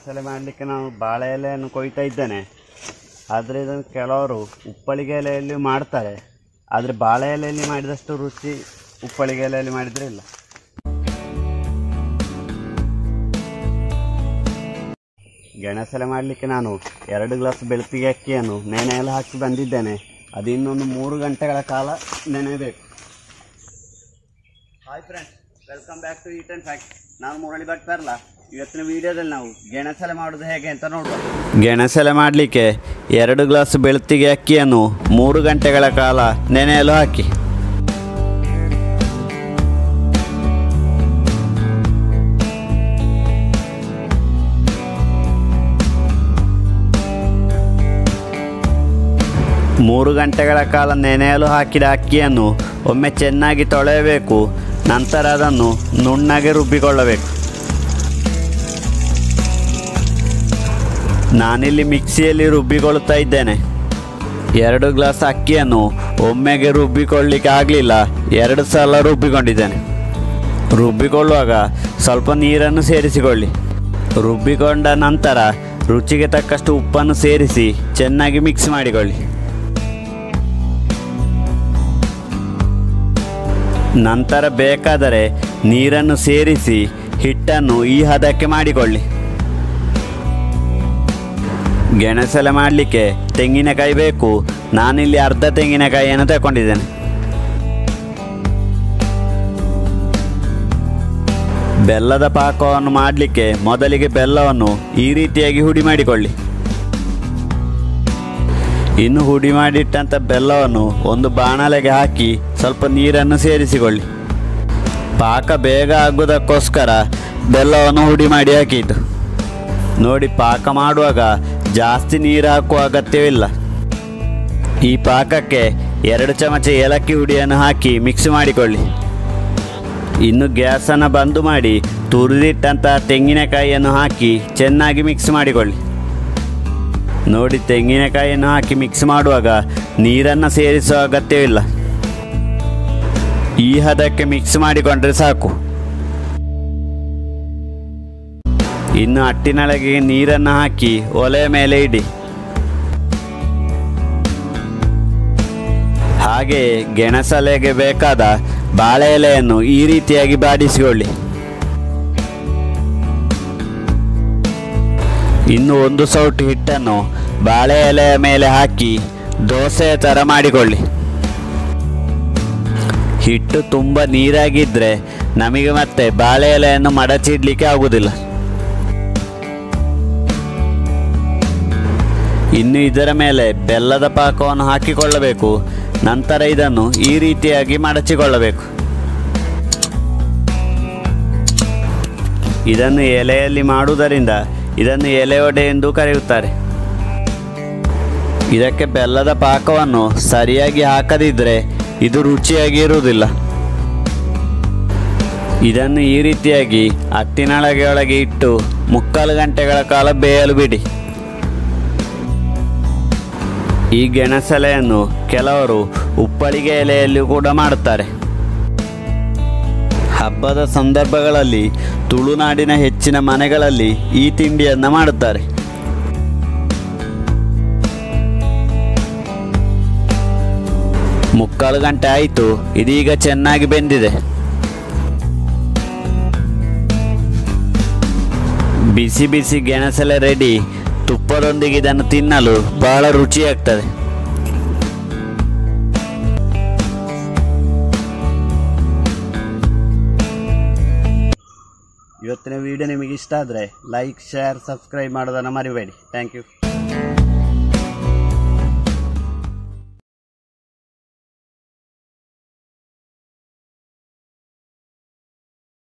ಗೆಣಸೆಲೆ ಮಾಡಲಿಕ್ಕೆ ನಾವು ಬಾಳೆ ಎಲೆಯನ್ನು ಕೊಯ್ತಾ ಇದ್ದೇನೆ ಆದರೆ ಇದನ್ನು ಕೆಲವರು ಉಪ್ಪಳಿಗೆ ಎಲೆಯಲ್ಲಿ ಮಾಡ್ತಾರೆ ಆದರೆ ಬಾಳೆ ಎಲೆಯಲ್ಲಿ ಮಾಡಿದಷ್ಟು ರುಚಿ ಉಪ್ಪಳಿಗೆ ಎಲೆಯಲ್ಲಿ ಮಾಡಿದರೆ ಇಲ್ಲ ಗೆಣಸೆಲೆ ಮಾಡಲಿಕ್ಕೆ ನಾನು ಎರಡು ಗ್ಲಾಸ್ ಬೆಳ್ತಿಗೆ ಅಕ್ಕಿಯನ್ನು ನೆನೆ ಎಲ್ಲ ಹಾಕಿ ಬಂದಿದ್ದೇನೆ ಅದು ಇನ್ನೊಂದು ಮೂರು ಗಂಟೆಗಳ ಕಾಲ ನೆನೆಯಬೇಕು hi friends welcome back to eat and fact ನಾನು ಮುರಳಿ ಭಟ್ ಪರ್ಲ ಇವತ್ತಿನ ವಿಡಿಯೋದಲ್ಲಿ ನಾವು ಗೆಣಸೆಲೆ ಮಾಡೋದು ಹೇಗೆ ಅಂತ ನೋಡುವ ಗೆಣಸೆಲೆ ಮಾಡಲಿಕ್ಕೆ ಎರಡು ಗ್ಲಾಸ್ ಬೆಳ್ತಿಗೆ ಅಕ್ಕಿಯನ್ನು ಮೂರು ಗಂಟೆಗಳ ಕಾಲ ನೆನೆಯಲು ಹಾಕಿ ಮೂರು ಗಂಟೆಗಳ ಕಾಲ ನೆನೆಯಲು ಹಾಕಿದ ಅಕ್ಕಿಯನ್ನು ಒಮ್ಮೆ ಚೆನ್ನಾಗಿ ತೊಳೆಯಬೇಕು ನಂತರ ಅದನ್ನು ನುಣ್ಣಗೆ ರುಬ್ಬಿಕೊಳ್ಳಬೇಕು ನಾನಿಲ್ಲಿ ಮಿಕ್ಸಿಯಲ್ಲಿ ರುಬ್ಬಿಕೊಳ್ಳುತ್ತಾ ಇದ್ದೇನೆ ಎರಡು ಗ್ಲಾಸ್ ಅಕ್ಕಿಯನ್ನು ಒಮ್ಮೆಗೆ ರುಬ್ಬಿಕೊಳ್ಳಿಕ್ಕೆ ಆಗಲಿಲ್ಲ ಎರಡು ಸಲ ರುಬ್ಬಿಕೊಂಡಿದ್ದೇನೆ ರುಬ್ಬಿಕೊಳ್ಳುವಾಗ ಸ್ವಲ್ಪ ನೀರನ್ನು ಸೇರಿಸಿಕೊಳ್ಳಿ ರುಬ್ಬಿಕೊಂಡ ನಂತರ ರುಚಿಗೆ ತಕ್ಕಷ್ಟು ಉಪ್ಪನ್ನು ಸೇರಿಸಿ ಚೆನ್ನಾಗಿ ಮಿಕ್ಸ್ ಮಾಡಿಕೊಳ್ಳಿ ನಂತರ ಬೇಕಾದರೆ ನೀರನ್ನು ಸೇರಿಸಿ ಹಿಟ್ಟನ್ನು ಈ ಹದಕ್ಕೆ ಮಾಡಿಕೊಳ್ಳಿ ಗೆಣಸೆಲೆ ಮಾಡಲಿಕ್ಕೆ ತೆಂಗಿನಕಾಯಿ ಬೇಕು ನಾನಿಲ್ಲಿ ಅರ್ಧ ತೆಂಗಿನಕಾಯಿಯನ್ನು ತಗೊಂಡಿದ್ದೇನೆ ಬೆಲ್ಲದ ಪಾಕವನ್ನು ಮಾಡಲಿಕ್ಕೆ ಮೊದಲಿಗೆ ಬೆಲ್ಲವನ್ನು ಈ ರೀತಿಯಾಗಿ ಹುಡಿ ಮಾಡಿಕೊಳ್ಳಿ ಇನ್ನು ಹುಡಿ ಮಾಡಿಟ್ಟಂಥ ಬೆಲ್ಲವನ್ನು ಒಂದು ಬಾಣಲೆಗೆ ಹಾಕಿ ಸ್ವಲ್ಪ ನೀರನ್ನು ಸೇರಿಸಿಕೊಳ್ಳಿ ಪಾಕ ಬೇಗ ಆಗುವುದಕ್ಕೋಸ್ಕರ ಬೆಲ್ಲವನ್ನು ಹುಡಿ ಮಾಡಿ ಹಾಕಿದ್ದು ನೋಡಿ ಪಾಕ ಮಾಡುವಾಗ ಜಾಸ್ತಿ ನೀರು ಹಾಕುವ ಅಗತ್ಯವಿಲ್ಲ ಈ ಪಾಕಕ್ಕೆ ಎರಡು ಚಮಚ ಏಲಕ್ಕಿ ಹುಡಿಯನ್ನು ಹಾಕಿ ಮಿಕ್ಸ್ ಮಾಡಿಕೊಳ್ಳಿ ಇನ್ನು ಗ್ಯಾಸನ್ನು ಬಂದು ಮಾಡಿ ತುರಿದಿಟ್ಟಂತಹ ತೆಂಗಿನಕಾಯಿಯನ್ನು ಹಾಕಿ ಚೆನ್ನಾಗಿ ಮಿಕ್ಸ್ ಮಾಡಿಕೊಳ್ಳಿ ನೋಡಿ ತೆಂಗಿನಕಾಯಿಯನ್ನು ಹಾಕಿ ಮಿಕ್ಸ್ ಮಾಡುವಾಗ ನೀರನ್ನು ಸೇರಿಸುವ ಅಗತ್ಯವಿಲ್ಲ ಈ ಹದಕ್ಕೆ ಮಿಕ್ಸ್ ಮಾಡಿಕೊಂಡ್ರೆ ಸಾಕು ಇನ್ನು ಅಟ್ಟಿನೊಳಗೆ ನೀರನ್ನು ಹಾಕಿ ಒಲೆಯ ಮೇಲೆ ಇಡಿ ಹಾಗೆ ಗೆಣಸಲೆಗೆ ಬೇಕಾದ ಬಾಳೆ ಎಲೆಯನ್ನು ಈ ರೀತಿಯಾಗಿ ಬಾಡಿಸಿಕೊಳ್ಳಿ ಇನ್ನು ಒಂದು ಸೌಟು ಹಿಟ್ಟನ್ನು ಬಾಳೆ ಎಲೆಯ ಮೇಲೆ ಹಾಕಿ ದೋಸೆಯ ಥರ ಮಾಡಿಕೊಳ್ಳಿ ಹಿಟ್ಟು ತುಂಬ ನೀರಾಗಿದ್ದರೆ ನಮಗೆ ಮತ್ತೆ ಬಾಳೆ ಎಲೆಯನ್ನು ಮಡಚಿಡ್ಲಿಕ್ಕೆ ಆಗುವುದಿಲ್ಲ ಇನ್ನು ಇದರ ಮೇಲೆ ಬೆಲ್ಲದ ಪಾಕವನ್ನು ಹಾಕಿಕೊಳ್ಳಬೇಕು ನಂತರ ಇದನ್ನು ಈ ರೀತಿಯಾಗಿ ಮಡಚಿಕೊಳ್ಳಬೇಕು ಇದನ್ನು ಎಲೆಯಲ್ಲಿ ಮಾಡುವುದರಿಂದ ಇದನ್ನು ಎಲೆ ಒಡೆ ಎಂದು ಕರೆಯುತ್ತಾರೆ ಇದಕ್ಕೆ ಬೆಲ್ಲದ ಪಾಕವನ್ನು ಸರಿಯಾಗಿ ಹಾಕದಿದ್ದರೆ ಇದು ರುಚಿಯಾಗಿ ಇರುವುದಿಲ್ಲ ಇದನ್ನು ಈ ರೀತಿಯಾಗಿ ಹತ್ತಿನೊಳಗೆ ಒಳಗೆ ಇಟ್ಟು ಮುಕ್ಕಾಲು ಗಂಟೆಗಳ ಕಾಲ ಬೇಯಲು ಬಿಡಿ ಈ ಗೆಣಸೆಲೆಯನ್ನು ಕೆಲವರು ಉಪ್ಪಳಿಗೆ ಎಲೆಯಲ್ಲಿ ಕೂಡ ಮಾಡುತ್ತಾರೆ ಹಬ್ಬದ ಸಂದರ್ಭಗಳಲ್ಲಿ ತುಳುನಾಡಿನ ಹೆಚ್ಚಿನ ಮನೆಗಳಲ್ಲಿ ಈ ತಿಂಡಿಯನ್ನು ಮಾಡುತ್ತಾರೆ ಮುಕ್ಕಾಲು ಗಂಟೆ ಆಯಿತು ಇದೀಗ ಚೆನ್ನಾಗಿ ಬೆಂದಿದೆ ಬಿಸಿ ಬಿಸಿ ಗೆಣಸೆಲೆ ರೆಡಿ ತುಪ್ಪದೊಂದಿಗೆ ಇದನ್ನು ತಿನ್ನಲು ಬಹಳ ರುಚಿಯಾಗ್ತದೆ ಇವತ್ತಿನ ವಿಡಿಯೋ ನಿಮಗೆ ಇಷ್ಟ ಆದರೆ ಲೈಕ್ ಶೇರ್ ಸಬ್ಸ್ಕ್ರೈಬ್ ಮಾಡೋದನ್ನು ಮರಿಬೇಡಿ ಥ್ಯಾಂಕ್ ಯು